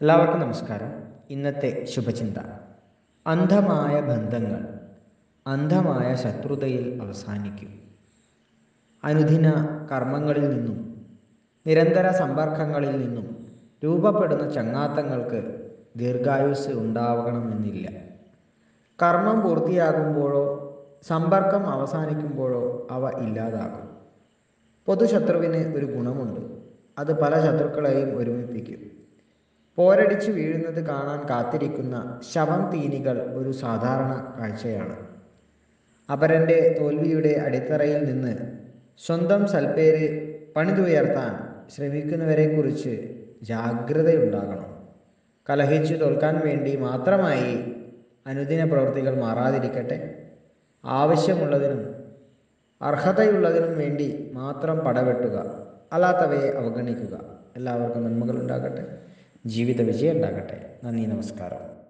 എല്ലാവർക്കും നമസ്കാരം ഇന്നത്തെ ശുഭചിന്ത അന്ധമായ ബന്ധങ്ങൾ അന്ധമായ ശത്രുതയിൽ അവസാനിക്കും അനുദിന കർമ്മങ്ങളിൽ നിന്നും നിരന്തര സമ്പർക്കങ്ങളിൽ നിന്നും രൂപപ്പെടുന്ന ചങ്ങാത്തങ്ങൾക്ക് ദീർഘായുസ് ഉണ്ടാവണമെന്നില്ല കർമ്മം പൂർത്തിയാകുമ്പോഴോ സമ്പർക്കം അവസാനിക്കുമ്പോഴോ അവ ഇല്ലാതാകും പൊതുശത്രുവിന് ഒരു ഗുണമുണ്ട് അത് പല ശത്രുക്കളെയും ഒരുമിപ്പിക്കും പോരടിച്ചു വീഴുന്നത് കാണാൻ കാത്തിരിക്കുന്ന ശവം തീനികൾ ഒരു സാധാരണ കാഴ്ചയാണ് അപരൻ്റെ തോൽവിയുടെ അടിത്തറയിൽ നിന്ന് സ്വന്തം സൽപ്പേര് പണിതുയർത്താൻ ശ്രമിക്കുന്നവരെക്കുറിച്ച് ജാഗ്രതയുണ്ടാകണം കലഹിച്ചു തോൽക്കാൻ വേണ്ടി മാത്രമായി അനുദിന പ്രവൃത്തികൾ മാറാതിരിക്കട്ടെ ആവശ്യമുള്ളതിനും അർഹതയുള്ളതിനും വേണ്ടി മാത്രം പടവെട്ടുക അല്ലാത്തവയെ അവഗണിക്കുക എല്ലാവർക്കും നന്മകൾ ഉണ്ടാകട്ടെ ജീവിത വിജയം ഉണ്ടാകട്ടെ നന്ദി നമസ്കാരം